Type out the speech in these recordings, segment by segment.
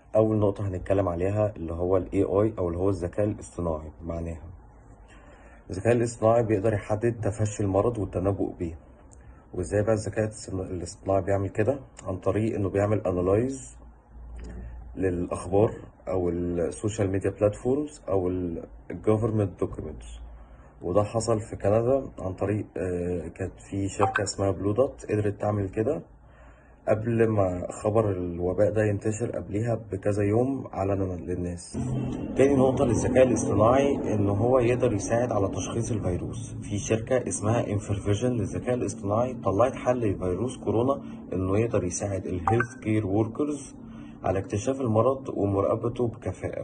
أول نقطة هنتكلم عليها اللي هو ال AI أو اللي هو الذكاء الاصطناعي معناها الذكاء الاصطناعي بيقدر يحدد تفشي المرض والتنبؤ بيه وازاي بقى الذكاء الصنا- الاصطناعي بيعمل كده عن طريق انه بيعمل انالايز للاخبار او السوشيال ميديا بلاتفورمز او الجوفرمنت دوكيومنتس وده حصل في كندا عن طريق آه، كانت في شركة اسمها بلو دوت قدرت تعمل كده قبل ما خبر الوباء ده ينتشر قبليها بكذا يوم علنا للناس تاني نقطة للذكاء الاصطناعي إن هو يقدر يساعد على تشخيص الفيروس في شركة اسمها انفرفيجن للذكاء الاصطناعي طلعت حل لفيروس كورونا إنه يقدر يساعد الهيلث كير وركرز على اكتشاف المرض ومراقبته بكفاءة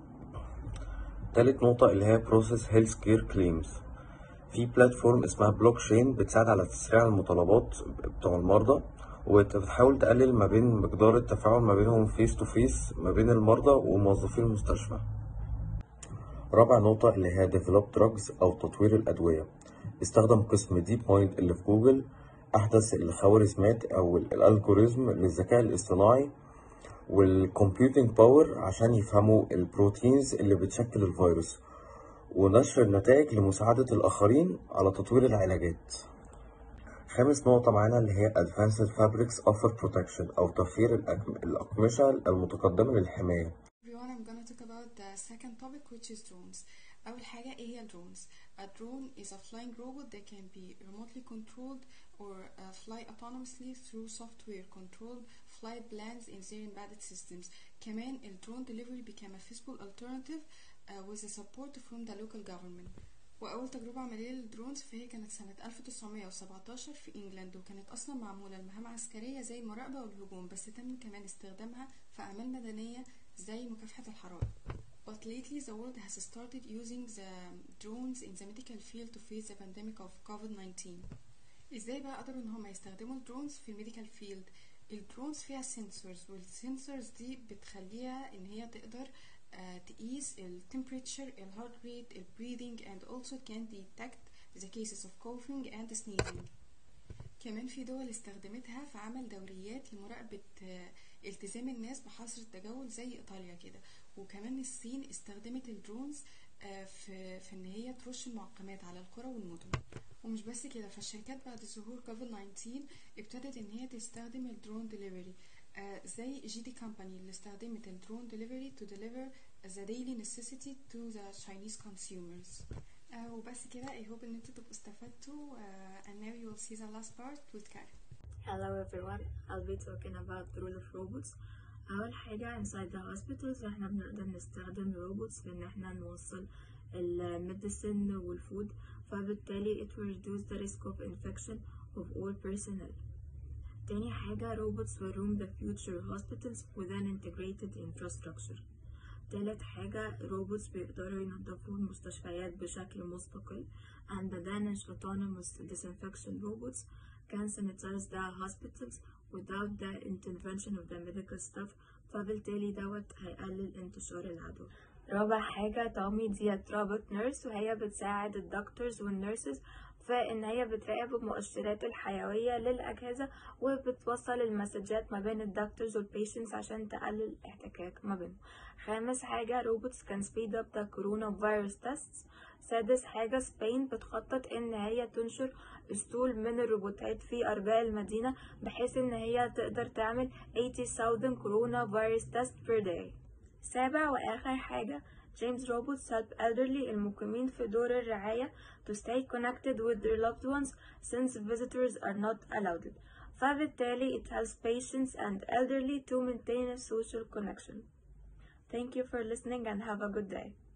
تالت نقطة اللي هي Process Health Care Claims في بلاتفورم اسمها بلوك تشين بتساعد على تسريع المطالبات بتوع المرضى وبتحاول تقلل ما بين مقدار التفاعل ما بينهم فيس تو فيس ما بين المرضى وموظفي المستشفى رابع نقطة اللي هي Develop Drugs أو تطوير الأدوية استخدم قسم ديب مايند اللي في جوجل أحدث الخوارزميات أو الألجوريزم للذكاء الاصطناعي والكمبيوتنج باور عشان يفهموا البروتينز اللي بتشكل الفيروس ونشر النتائج لمساعدة الآخرين على تطوير العلاجات خامس نقطة معانا اللي هي Advanced Fabrics Offer Protection أو توفير الأكم- الأقمشة المتقدمة للحماية everyone I'm gonna talk about the second topic which is drones أول حاجة إيه هي drones A drone is a flying robot that can be remotely controlled or uh, fly autonomously through software controlled flight plans in their embedded systems كمان ال drone delivery became a feasible alternative uh, with the support from the local government وأول تجربة عملية للدرونز فهي كانت سنة 1917 في إنجلاند وكانت أصلا معمولة لمهام عسكرية زي المراقبة والهجوم بس تم كمان استخدامها في أعمال مدنية زي مكافحة الحرائق. But lately the world has started using the drones in the medical field to face the pandemic of COVID-19. ازاي بقى قدروا ان هم يستخدموا الدرونز في الميديكال فيلد الدرونز فيها سنسورز والسنسورز دي بتخليها ان هي تقدر آه، تقيس ال temperature ال heart rate ال breathing and also can detect the cases of coughing and sneezing كمان في دول استخدمتها في عمل دوريات لمراقبة آه، التزام الناس بحظر التجول زي إيطاليا كده وكمان الصين استخدمت الدرونز آه، في في إن هي ترش المعقمات على القرى والمدن ومش بس كده فالشركات بعد ظهور كوفيد 19 ابتدت إن هي تستخدم الدرون ديليفري زي جي دي كامباني اللي استخدمت الدرون ديليفري to deliver the daily necessity to the Chinese consumers آه، وبس كده I hope ان انتوا تبقوا استفدتوا آه، and now you will see the last part with Karen Hello everyone, I'll be talking about the role of robots. أول حاجة inside the hospitals احنا بنقدر نستخدم robots في إن احنا نوصل الميديسن والفود فبالتالي it will reduce the risk of infection of all personnel. تاني حاجة robots will roam the future hospitals with an integrated infrastructure. تالت حاجة robots بيقدروا ينظفوا المستشفيات بشكل مستقل and the Danish autonomous disinfection robots can sanitize the hospitals without the intervention of the medical staff فبالتالي دوت هيقلل انتشار العدوى رابع حاجة تومي ديت روبوت نيرس وهي بتساعد الدكتورز والنيرسز في ان هي بتراقب المؤشرات الحيوية للأجهزة وبتوصل المسجات ما بين الدكتورز والبيشنتس عشان تقلل الاحتكاك ما بينهم خامس حاجة robots can speed up the coronavirus tests سادس حاجة سبين بتخطط ان هي تنشر اسطول من الروبوتات في ارجاء المدينة بحيث ان هي تقدر تعمل 80,000 coronavirus tests per day سابع واخر حاجة James robots help elderly المقيمين في دور الرعاية to stay connected with their loved ones since visitors are not allowed فبالتالي it helps patients and elderly to maintain a social connection. Thank you for listening and have a good day.